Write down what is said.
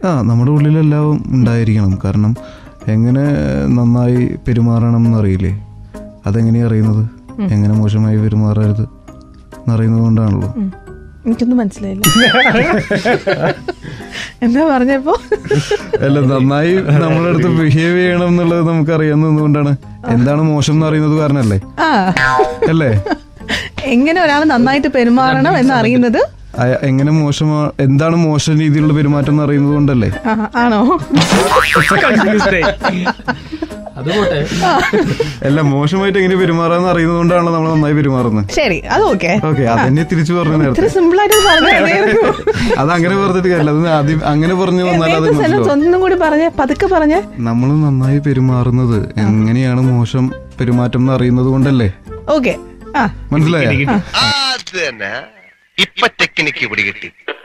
ആ നമ്മുടെ ഉള്ളിലെല്ലാം ഉണ്ടായിരിക്കണം കാരണം എങ്ങനെ നന്നായി പെരുമാറണം എന്നറിയില്ലേ അതെങ്ങനെയാ അറിയുന്നത് എങ്ങനെ മോശമായി പെരുമാറരുത് എന്നറിയുന്നത് കൊണ്ടാണല്ലോ ഉം. എനിക്കൊന്നും മനസ്സിലായില്ല എന്താ പറഞ്ഞപ്പോ അല്ല നന്നായി നമ്മളെ അടുത്ത് ബിഹേവ് ചെയ്യണം എന്നുള്ളത് നമുക്ക് അറിയാവുന്നത് കൊണ്ടാണ് എന്താണ് മോശം എന്ന് അറിയുന്നത് കാരണല്ലേ ആ അല്ലേ എങ്ങനെ ഒരാൾ നന്നായിട്ട് പെരുമാറണം എന്ന് അറിയുന്നത് അയ- എങ്ങനെ മോശമാ എന്താണ് മോശം രീതിയിലുള്ള പെരുമാറ്റം എന്ന് അറിയുന്നത് കൊണ്ടല്ലേ ആ, ആണോ Confused ആയി. അത് പോട്ടെ അല്ല മോശമായിട്ട് എങ്ങനെ പെരുമാറാന്ന് അറിയുന്നത് കൊണ്ടാണ് നമ്മൾ നന്നായി പെരുമാറുന്നത് ശരി അത് ഓക്കെ ഓക്കെ അതെന്നെ തിരിച്ചു പറഞ്ഞു ഇത്ര നേരത്തെ സിമ്പിൾ ആയിട്ട് പറഞ്ഞു അത് അങ്ങനെ പറഞ്ഞിട്ട് കാര്യമില്ല അത് ആദ്യം അങ്ങനെ പറഞ്ഞു വന്നാൽ അത് മനസ്സിലാവും ഒന്നും കൂടി പറഞ്ഞേ പതുക്കെ പറഞ്ഞേ നമ്മൾ നന്നായി പെരുമാറുന്നത് എങ്ങനെയാണ് മോശം പെരുമാറ്റം എന്ന് അറിയുന്നത് കൊണ്ടല്ലേ ഓക്കെ ആ മനസ്സിലായ അത് തന്നെ ഇപ്പൊ ടെക്നിക്ക് പിടികിട്ടി